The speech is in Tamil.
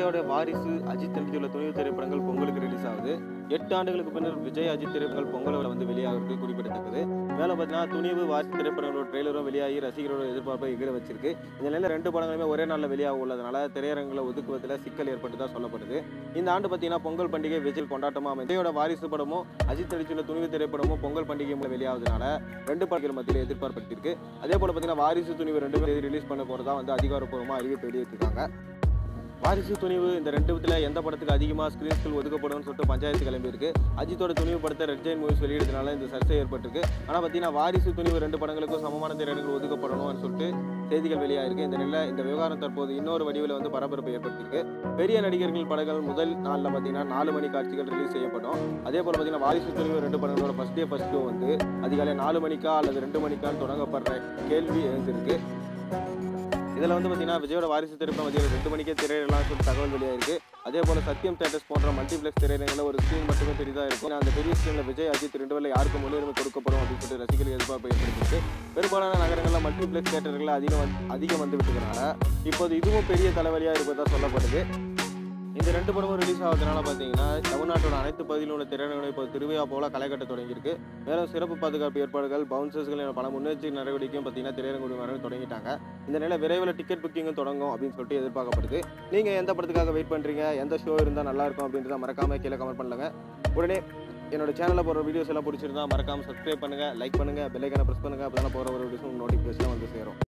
விஜயோட வாரிசு அஜித் நடித்துள்ள துணிவு திரைப்படங்கள் பொங்கலுக்கு ரிலீஸ் ஆகுது எட்டு ஆண்டுகளுக்கு பின்னர் விஜய் அஜித் திரைப்படங்கள் பொங்கலில் வந்து வெளியாகிறது குறிப்பிடத்தக்கது மேலும் பார்த்தீங்கன்னா துணிவு வாரிசு திரைப்படங்களோட ட்ரெய்லரும் வெளியாகி ரசிகரோட எதிர்பார்ப்பை எகிர வச்சிருக்கு இந்த நிலையில் ரெண்டு படங்களுமே ஒரே நாளில் வெளியாக உள்ளதுனால திரையரங்களை ஒதுக்குவதில் சிக்கல் ஏற்பட்டு தான் சொல்லப்படுது இந்த ஆண்டு பார்த்தீங்கன்னா பொங்கல் பண்டிகை விஜய் கொண்டாட்டமாக அமைந்து விஜயோட வாரிசு படமும் அஜித் நடித்துள்ள துணிவு திரைப்படமும் பொங்கல் பண்டிகை மூலம் வெளியாவதுனால ரெண்டு படங்கள் மத்தியில் எதிர்பார்ப்பு இருக்கு அதே போல பார்த்தீங்கன்னா வாரிசு துணிவு ரெண்டுமே ரிலீஸ் பண்ண போகிறதா வந்து அதிகாரப்பூர்வமாக அறிவிப்பு வெளியிட்டிருக்காங்க வாரிசு துணிவு இந்த ரெண்டு விதத்தில் எந்த படத்துக்கு அதிகமாக ஸ்க்ரீன்ஸ்கள் ஒதுக்கப்படும்னு சொல்லிட்டு பஞ்சாயத்து கிளம்பியிருக்கு அஜித்தோட துணிவு படத்தை ரெட் ஜெயின் மூவிஸ் வெளியிடுறதுனால இந்த சர்ச்சை ஏற்பட்டிருக்கு ஆனால் பார்த்தீங்கன்னா வாரிசு துணிவு ரெண்டு படங்களுக்கும் சமமான திரையரங்குகள் ஒதுக்கப்படணும்னு சொல்லிட்டு செய்திகள் வெளியாயிருக்கு இந்த நிலையில் இந்த விவகாரம் தற்போது இன்னொரு வடிவில் வந்து பரபரப்பை ஏற்படுத்தியிருக்கு பெரிய நடிகர்கள் படங்கள் முதல் நாளில் பார்த்தீங்கன்னா நாலு மணி காட்சிகள் ரிலீஸ் செய்யப்படும் அதே போல் பார்த்தீங்கன்னா வாரிசு துணிவு ரெண்டு படங்களோட ஃபர்ஸ்ட் டே ஃபர்ஸ்ட் ஷோ வந்து அதிகாலை நாலு மணிக்கா அல்லது ரெண்டு மணிக்கான்னு தொடங்கப்படுற கேள்வி எழுந்திருக்கு இதில் வந்து பார்த்தீங்கன்னா விஜயோட வாரிசு திரைப்படம் மதியம் ரெண்டு மணிக்கே திரையிடலாம் சொல்லி தகவல் வெளியாயிருக்கு அதே போல் சத்யம் தேட்டர்ஸ் போன்ற மல்டிப்ளெக்ஸ் திரையரங்கில் ஒரு ஸ்க்ரீன் மட்டுமே பெரிதாக இருக்கும் அந்த பெரிய ஸ்க்ரீனில் விஜய் அஜித் ரெண்டு பேரில் யாருக்கு முன்னுரிமை கொடுக்கப்படும் அப்படின்னு சொல்லிட்டு ரசிகர்கள் எதிர்பார்ப்பு ஏற்படுத்திருக்கு பெரும்பாலான நகரங்களில் மல்டிப்ளெக்ஸ் தேட்டர்கள் அதிகம் வந்து அதிகம் வந்து விட்டுக்கிறனால இப்போது இதுவும் பெரிய தலைவலியாக இருப்பதாக சொல்லப்படுது இந்த ரெண்டு படமும் ரிலீஸ் ஆகிறதுனால பார்த்தீங்கன்னா தமிழ்நாட்டோட அனைத்து பகுதியிலும் உள்ள திரையரங்குகளை இப்போ திருவிழா போல களை கட்ட தொடங்கியிருக்கு மேலும் சிறப்பு பாதுகாப்பு ஏற்பாடுகள் பவுன்சர்ஸ்கள் என பல முன்னெச்சரிக்கை நடவடிக்கையும் பார்த்தீங்கன்னா திரையரங்கு வர தொடங்கிட்டாங்க இந்த நிலை விரைவில் டிக்கெட் புக்கிங்கும் தொடங்கும் அப்படின்னு சொல்லிட்டு எதிர்பார்க்கப்படுது நீங்கள் எந்த படத்துக்காக வெயிட் பண்ணுறீங்க எந்த ஷோ இருந்தால் நல்லா இருக்கும் அப்படின்றத மறக்காம கீழே கமெண்ட் பண்ணுங்க உடனே என்னோட சேனலில் போகிற வீடியோஸ் எல்லாம் பிடிச்சிருந்தா மறக்காம சப்ஸ்கிரைப் பண்ணுங்க லைக் பண்ணுங்க பெல்லைக்கான ப்ரெஸ் பண்ணுங்க அப்போ போகிற ஒரு வீடியோஸும் நோட்டிஃபிகேஷன் வந்து சேரும்